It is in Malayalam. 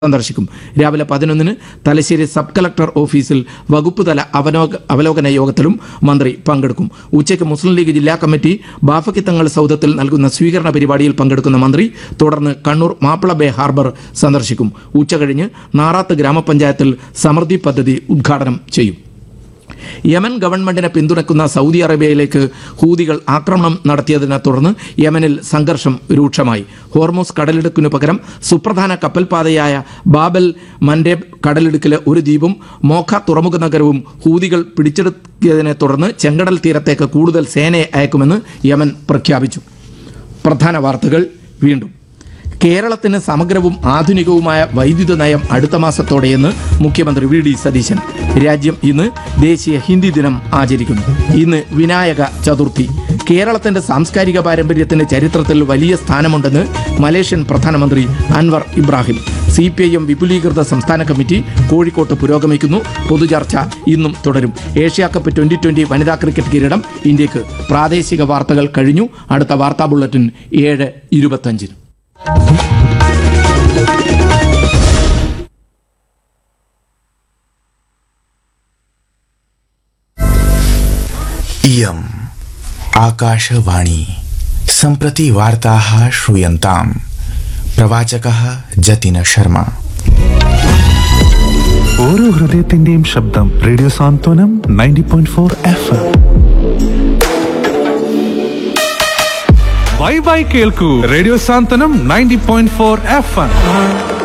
സന്ദർശിക്കും രാവിലെ പതിനൊന്നിന് തലശ്ശേരി സബ് കളക്ടർ ഓഫീസിൽ വകുപ്പ് തല അവലോക അവലോകന യോഗത്തിലും മന്ത്രി പങ്കെടുക്കും ഉച്ചയ്ക്ക് മുസ്ലിം ലീഗ് ജില്ലാ കമ്മിറ്റി ബാഫക്കി തങ്ങൾ സൗദത്തിൽ നൽകുന്ന സ്വീകരണ പരിപാടിയിൽ പങ്കെടുക്കുന്ന മന്ത്രി തുടർന്ന് കണ്ണൂർ മാപ്പിള ബേ ഹാർബർ സന്ദർശിക്കും ഉച്ചകഴിഞ്ഞ് നാറാത്ത് ഗ്രാമപഞ്ചായത്തിൽ സമൃദ്ധി പദ്ധതി ഉദ്ഘാടനം ചെയ്യും യമൻ ഗവൺമെന്റിനെ പിന്തുണയ്ക്കുന്ന സൗദി അറേബ്യയിലേക്ക് ഹൂതികൾ ആക്രമണം നടത്തിയതിനെ തുടർന്ന് യമനിൽ സംഘർഷം രൂക്ഷമായി ഹോർമോസ് കടലിടുക്കിനു പകരം സുപ്രധാന കപ്പൽപാതയായ ബാബൽ മൻഡേബ് കടലിടുക്കിലെ ഒരു ദ്വീപും മോഖ തുറമുഖ നഗരവും ഹൂതികൾ പിടിച്ചെടുക്കിയതിനെ തുടർന്ന് ചെങ്കടൽ തീരത്തേക്ക് കൂടുതൽ സേനയെ അയക്കുമെന്ന് യമൻ പ്രഖ്യാപിച്ചു പ്രധാന വാർത്തകൾ വീണ്ടും കേരളത്തിന് സമഗ്രവും ആധുനികവുമായ വൈദ്യുത നയം അടുത്ത മാസത്തോടെയെന്ന് മുഖ്യമന്ത്രി വി ഡി സതീശൻ രാജ്യം ഇന്ന് ദേശീയ ഹിന്ദി ദിനം ആചരിക്കുന്നു ഇന്ന് വിനായക ചതുർത്ഥി കേരളത്തിന്റെ സാംസ്കാരിക പാരമ്പര്യത്തിന് ചരിത്രത്തിൽ വലിയ സ്ഥാനമുണ്ടെന്ന് മലേഷ്യൻ പ്രധാനമന്ത്രി Anwar Ibrahim C P I M വിപുലീകൃത സംസ്ഥാന കമ്മിറ്റി കോഴിക്കോട്ട് പുരോഗമിക്കുന്നു പൊതുചർച്ച ഇന്നും തുടരും ഏഷ്യാ കപ്പ് ട്വന്റി ട്വന്റി വനിതാ ക്രിക്കറ്റ് കിരീടം ഇന്ത്യക്ക് പ്രാദേശിക വാർത്തകൾ കഴിഞ്ഞു അടുത്ത വാർത്താ ബുള്ളറ്റിൻ ഏഴ് ഇരുപത്തഞ്ചിന് इयम् आकाशवाणी सम्प्रति वार्ताः श्रूयन्ताम् प्रवाचकः जतिन शर्मा ഓരോ ഹൃദയത്തിന്റെയും ശബ്ദം radio Santhwanam ninety point four F bye bye കേൾക്കൂ radio Santhwanam ninety point four F